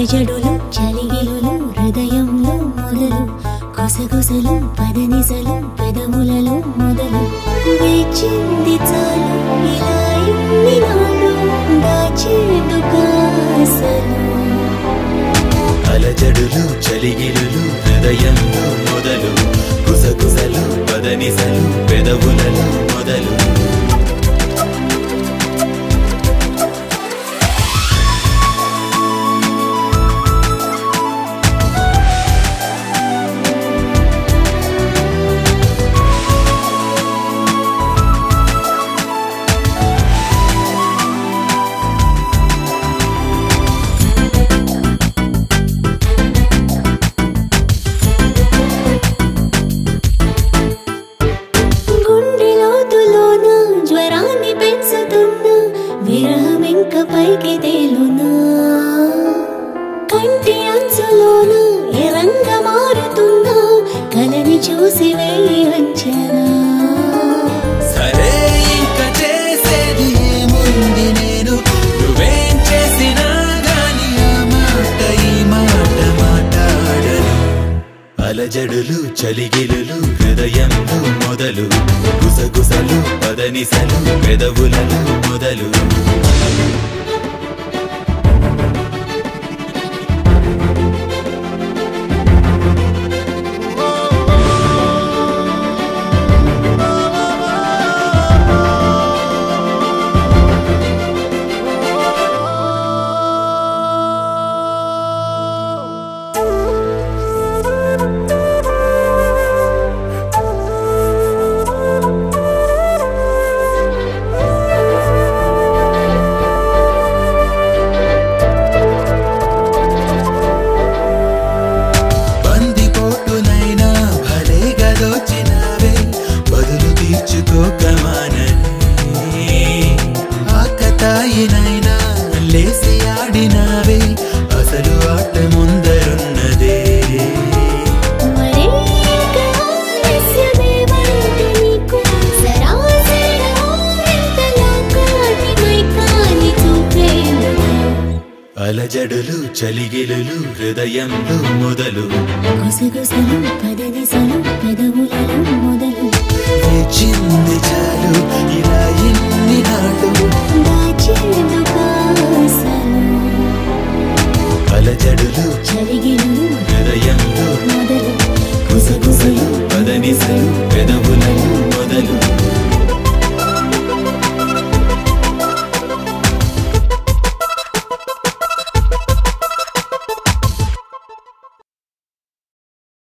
అలజడులు చలిగిలులు హృదయంలో మొదలు కొసగొసలు పదనిసలు పెదవులలో మొదలు వేచింది చాలు ఇలా ఇన్ని నాడు దాచేందుకాసలు అలజడులు చలిగిలులు హృదయంలో మొదలు గుసగుసలు పదనిసలు పెదవులలో మొదలు గుండె లోతులోన జ్వరాన్ని పెంచుతున్న విరహం ఇంక పైకి తేలునా కంటి అంచులోన ఎరంగ మారుతున్నా కలని చూసి వేయి అంచనా సరే ఇంక చేసేది ఏముంది నేను నువ్వేం చేసినా గాని ఆ మాట ఈ మాట మాట్లాడను అలజడులు చలిగిలులు హృదయంలో మొదలు గుసగుసలు పదనిసలు పెదవులలో మొదలు బందిపోటునైనా భలే గదోచినావే బదులు తీర్చుకోకమానని ఆకతాయినైనా లేసి ఆడినావే అసలు ఆట ముందరున్నదే మరే ఇంక ఆలస్యమేమంటే నీకు సరాసరి ఊరింతలా కాని మైకాని చూపేందుకు అలజడులు చలిగిలులు హృదయంలో మొదలు గుసగుసలు పదనిసలు పెదవు